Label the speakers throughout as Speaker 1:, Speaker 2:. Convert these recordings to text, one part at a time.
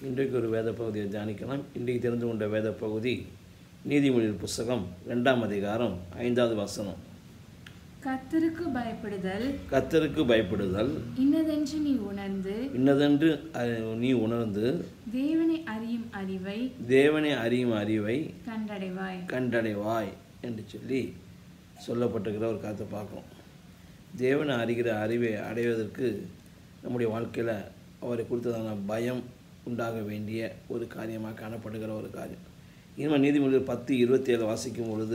Speaker 1: இன்றைக்கு ஒரு வேத பகுதியை தியானிக்கலாம் இன்றைக்கு தெரிந்து கொண்ட வேத பகுதி நீதிமொழிகள் புஸ்தகம் ரெண்டாம் அதிகாரம் ஐந்தாவது வசனம்
Speaker 2: கர்த்தருக்கு பயப்படுதல்
Speaker 1: கத்தருக்கு பயப்படுதல்
Speaker 2: இன்னதென்று நீ உணர்ந்து
Speaker 1: இன்னதென்று அஹ், நீ உணர்ந்து
Speaker 2: தேவனை அறியும் அறிவை
Speaker 1: தேவனை அறியும் அறிவை
Speaker 2: கண்டடைவாய்
Speaker 1: கண்டடைவாய் என்று சொல்லி சொல்லப்பட்டிருக்கிற ஒரு கருத்தை பார்க்குறோம் தேவனை அறிகிற அறிவை அடைவதற்கு நம்முடைய வாழ்க்கையில் அவரை குறித்ததான பயம் உண்டாக வேண்டிய ஒரு காரியமாக காணப்படுகிற ஒரு காரியம் இனிமேல் நீதிமொழிகள் பத்து இருபத்தி ஏழு வாசிக்கும் பொழுது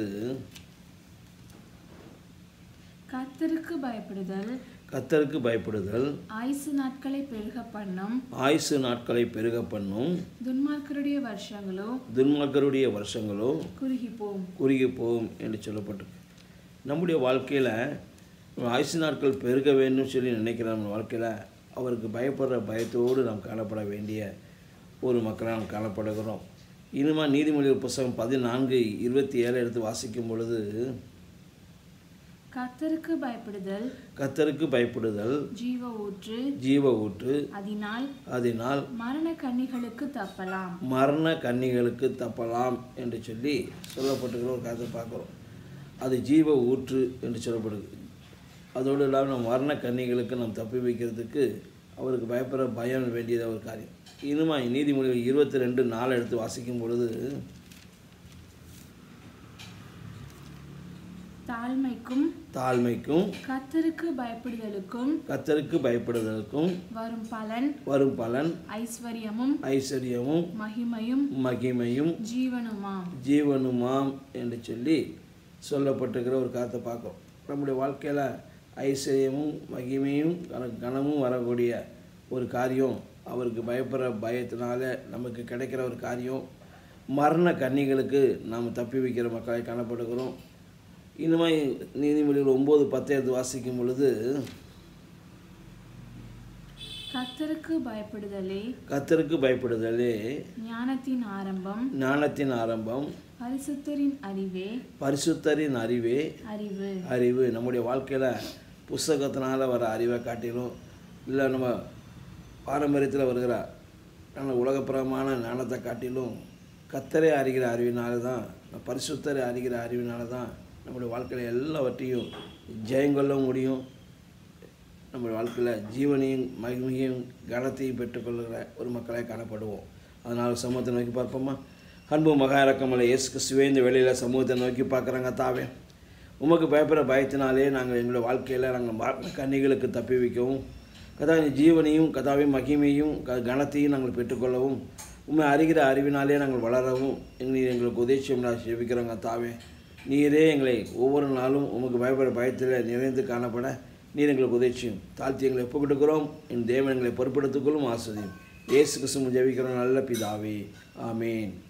Speaker 2: கர்த்தருக்கு பயப்படுதல்
Speaker 1: கத்தருக்கு பயப்படுதல்
Speaker 2: ஆயுசு நாட்களை பெருக பண்ணும்
Speaker 1: ஆயுசு நாட்களை பெருக பண்ணும்
Speaker 2: துன்மார்க்கருடைய வருஷங்களோ
Speaker 1: துன்மார்க்கருடைய வருஷங்களோ
Speaker 2: குறுகி போம்
Speaker 1: குறுகி போகும் என்று சொல்லப்பட்டிருக்கு நம்முடைய வாழ்க்கையில் ஆயுசு நாட்கள் பெருக வேண்டும் சொல்லி நினைக்கிற நம்ம வாழ்க்கையில் அவருக்கு பயப்படுற பயத்தோடு நாம் காணப்பட வேண்டிய ஒரு மக்களாக நாம் காணப்படுகிறோம் இனிமா நீதிமொழிகள் புஸ்தகம் பதினான்கு இருபத்தி ஏழு எடுத்து வாசிக்கும் பொழுது
Speaker 2: கர்த்தருக்கு பயப்படுதல்
Speaker 1: கத்தருக்கு பயப்படுதல்
Speaker 2: ஜீவ ஊற்று
Speaker 1: ஜீவ ஊற்று
Speaker 2: அதனால்
Speaker 1: அதனால்
Speaker 2: மரண கன்னிகளுக்கு தப்பலாம்
Speaker 1: மரண கன்னிகளுக்கு தப்பலாம் என்று சொல்லி சொல்லப்பட்டிருக்கிற ஒரு கருத்தை பார்க்குறோம் அது ஜீவ ஊற்று என்று சொல்லப்படுது அதோடு இல்லாமல் நம்ம மரண கன்னிகளுக்கு நாம் தப்பி வைக்கிறதுக்கு அவருக்கு பயப்படுற பயம் வேண்டியது ஒரு காரியம் இனிமா நீதிமொழிகள் இருபத்தி ரெண்டு நாலு எடுத்து வாசிக்கும் பொழுது
Speaker 2: தாழ்மைக்கும்
Speaker 1: தாழ்மைக்கும்
Speaker 2: கர்த்தருக்கு பயப்படுதலுக்கும்
Speaker 1: கத்தருக்கு பயப்படுவதற்கும்
Speaker 2: வரும் பலன்
Speaker 1: வரும் பலன்
Speaker 2: ஐஸ்வர்யமும்
Speaker 1: ஐஸ்வர்யமும்
Speaker 2: மகிமையும்
Speaker 1: மகிமையும்
Speaker 2: ஜீவனுமாம்
Speaker 1: ஜீவனுமாம் என்று சொல்லி சொல்லப்பட்டிருக்கிற ஒரு காத்தை பார்க்குறோம் நம்முடைய வாழ்க்கையில் ஐஸ்வர்யமும் மகிமையும் கன- கனமும் வரக்கூடிய ஒரு காரியம் அவருக்கு பயப்படுற பயத்தினால நமக்கு கிடைக்கிற ஒரு காரியம் மரண கன்னிகளுக்கு நாம் தப்பி வைக்கிற மக்களை காணப்படுகிறோம் இனிமே நீதிமொழிகள் ஒம்பது பத்து எடுத்து வாசிக்கும் பொழுது
Speaker 2: கர்த்தருக்கு பயப்படுதலே
Speaker 1: கத்தருக்கு பயப்படுதலே
Speaker 2: ஞானத்தின் ஆரம்பம்
Speaker 1: ஞானத்தின் ஆரம்பம்
Speaker 2: பரிசுத்தரின் அறிவே
Speaker 1: பரிசுத்தரின் அறிவே
Speaker 2: அறிவு
Speaker 1: அறிவு நம்முடைய வாழ்க்கையில் புஸ்தகத்தினால வர அறிவை காட்டிலும் இல்லை நம்ம பாரம்பரியத்தில் வருகிற நல்ல உலகப்புறமான ஞானத்தை காட்டிலும் கத்தரை அறிகிற அறிவினால தான் பரிசுத்தரை அறிகிற அறிவினால தான் நம்முடைய வாழ்க்கையில் எல்லாவற்றையும் ஜெயங்கொள்ள முடியும் நம்ம வாழ்க்கையில் ஜீவனையும் மகிமையும் கனத்தையும் பெற்றுக்கொள்கிற ஒரு மக்களாக காணப்படுவோம் அதனால் சமூகத்தை நோக்கி பார்ப்போமா அன்பு மகா இறக்கமலை இயேசு கிறிஸ்துவே இந்த வேளையில் சமூகத்தை நோக்கி பார்க்குறாங்க தாவே உமக்கு பயப்படுற பயத்தினாலே நாங்கள் எங்களுடைய வாழ்க்கையில் நாங்கள் மரண கன்னிகளுக்கு தப்பி வைக்கவும் கதாவின் ஜீவனையும் கதாவின் மகிமையும் க கனத்தையும் நாங்கள் பெற்றுக்கொள்ளவும் உண்மை அறிகிற அறிவினாலே நாங்கள் வளரவும் எங்கள் எங்களுக்கு உதேசியம் நான் செபிக்கிறோங்க தாவே நீரே எங்களை ஒவ்வொரு நாளும் உமக்கு பயப்படுற பயத்தில் நிறைந்து காணப்பட நீர் எங்களுக்கு உதவிச்சியும் தாழ்த்தி எங்களை ஒப்புக்கிட்டுக்கிறோம் என் தேவன் எங்களை பொறுப்படுத்திக்கொள்ளும் ஆசிரியம் இயேசு கிறிஸ்துவும் ஜெபிக்கிறோம் நல்ல பிதாவே ஆமேன்